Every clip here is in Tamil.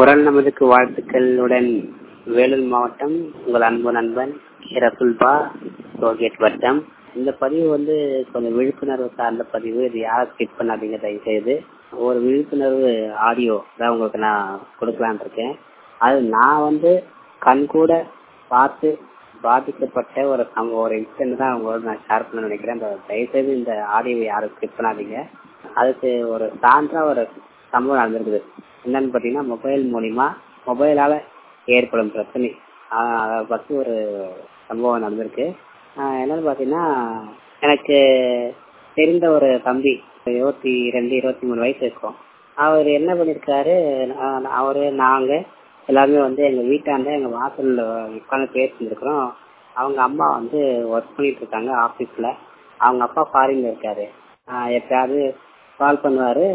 குரல் நமதுக்கு வாழ்த்துக்களுடன் வேலூர் மாவட்டம் உங்கள் அன்பு நண்பன் ரசுல்பா டோல்கேட் வட்டம் இந்த பதிவு வந்து கொஞ்சம் விழிப்புணர்வு சார்ந்த பதிவு இது யாரும் ஸ்கிப் பண்ணாதீங்க தயவு செய்து ஒரு விழிப்புணர்வு ஆடியோ தான் உங்களுக்கு நான் கொடுக்கலான் இருக்கேன் அது நான் வந்து கண் கூட பார்த்து பாதிக்கப்பட்ட ஒரு சம ஒரு இன்சிடென்ட் தான் உங்களோட நான் ஷேர் பண்ண நினைக்கிறேன் அந்த தயவுசெய்து இந்த ஆடியோவை யாரும் ஸ்கிப் பண்ணாதீங்க அதுக்கு ஒரு சான்றா ஒரு சம்பவம் நடந்திருக்குது என்னன்னு பார்த்தீங்கன்னா மொபைல் மூலிமா மொபைலால ஏற்படும் பிரச்சனை அதை பற்றி ஒரு சம்பவம் நடந்திருக்கு என்னன்னு பார்த்தீங்கன்னா எனக்கு தெரிந்த ஒரு தம்பி இருபத்தி ரெண்டு இருபத்தி மூணு வயசு இருக்கும் அவர் என்ன பண்ணியிருக்காரு அவரு நாங்க எல்லாருமே வந்து எங்க வீட்டாண்ட எங்க வாசல்ல உட்காந்து பேசிட்டு அவங்க அம்மா வந்து ஒர்க் பண்ணிட்டு இருக்காங்க ஆபீஸ்ல அவங்க அப்பா ஃபாரின்ல இருக்காரு எப்பயாவது கால் பண்ணுவாரு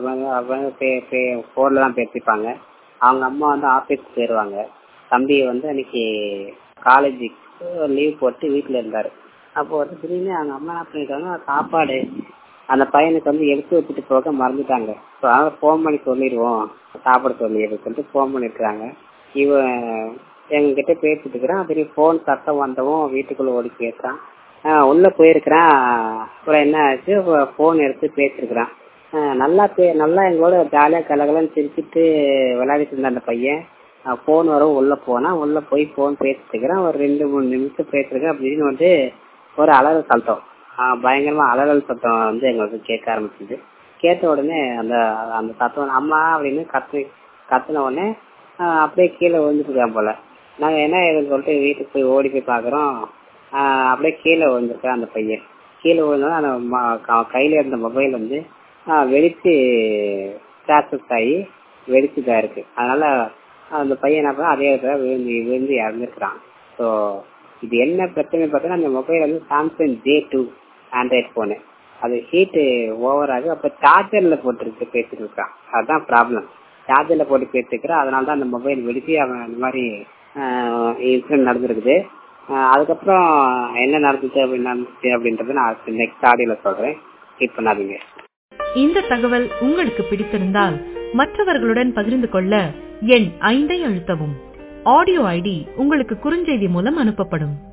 போன்ல தான் பேசிப்பாங்க அவங்க அம்மா வந்து ஆபீஸ்க்கு போயிடுவாங்க தம்பி வந்து அன்னைக்கு காலேஜுக்கு லீவ் போட்டு வீட்டுல இருந்தாரு அப்போ வந்து திடீர்னு அவங்க அம்மா என்ன பண்ணிருக்காங்க சாப்பாடு அந்த பையனுக்கு வந்து எடுத்து வச்சுட்டு போக மறந்துட்டாங்க ஸோ அதனால ஃபோன் பண்ணி சொல்லிடுவோம் சாப்பிட சொல்லி சொல்லிட்டு ஃபோன் பண்ணிருக்காங்க இவன் எங்ககிட்ட பேசிட்டு இருக்கிறான் திடீர் ஃபோன் சத்தம் வந்தவும் வீட்டுக்குள்ள ஓடி போயிருக்கான் உள்ள போயிருக்கிறான் அப்புறம் என்ன ஆச்சு ஃபோன் எடுத்து பேசிருக்கிறான் நல்லா பே நல்லா எங்களோட ஜாலியாக கலகலன்னு சிரிச்சுட்டு விளையாடிட்டு இருந்த அந்த பையன் ஃபோன் வரும் உள்ள போனா உள்ள போய் ஃபோன் பேசிட்டு இருக்கிறான் ஒரு ரெண்டு மூணு நிமிஷம் பேசிருக்கேன் அப்படின்னு வந்து ஒரு அலறல் சத்தம் பயங்கரமா அலறல் சத்தம் வந்து எங்களுக்கு கேட்க ஆரம்பிச்சது கேட்ட உடனே அந்த அந்த சத்தம் அம்மா அப்படின்னு கத்து கத்துன உடனே அப்படியே கீழே விழுந்துட்டு போல நாங்க என்ன ஏதுன்னு சொல்லிட்டு வீட்டுக்கு போய் ஓடி போய் பாக்குறோம் அப்படியே கீழே விழுந்திருக்கேன் அந்த பையன் கீழே விழுந்தோம் அந்த கையில இருந்த மொபைல் வந்து வெடிச்சு ஸ்கிராச்சஸ் ஆகி வெடிச்சுதான் இருக்கு அதனால அந்த பையன் என்ன பண்ணா அதே இடத்துல விழுந்து விழுந்து இறந்துருக்கிறான் ஸோ இது என்ன பிரச்சனை பார்த்தீங்கன்னா அந்த மொபைல் வந்து Samsung J two Android phone அது ஹீட்டு ஓவர் ஆகுது அப்போ சார்ஜர்ல போட்டுருக்கு பேசிட்டு இருக்கான் அதுதான் ப்ராப்ளம் சார்ஜர்ல போட்டு பேசிருக்கிறான் அதனால தான் அந்த மொபைல் வெடிச்சு அவன் அந்த மாதிரி இன்சிடென்ட் நடந்திருக்குது அதுக்கப்புறம் என்ன நடந்துச்சு அப்படின்னு நடந்துச்சு அப்படின்றத நான் நெக்ஸ்ட் ஆடியோல சொல்றேன் ஹீட் பண்ணாதீங்க இந்த தகவல் உங்களுக்கு பிடித்திருந்தால் மற்றவர்களுடன் பகிர்ந்து கொள்ள எண் ஐந்தை அழுத்தவும் ஆடியோ ஐடி உங்களுக்கு குறுஞ்செய்தி மூலம் அனுப்பப்படும்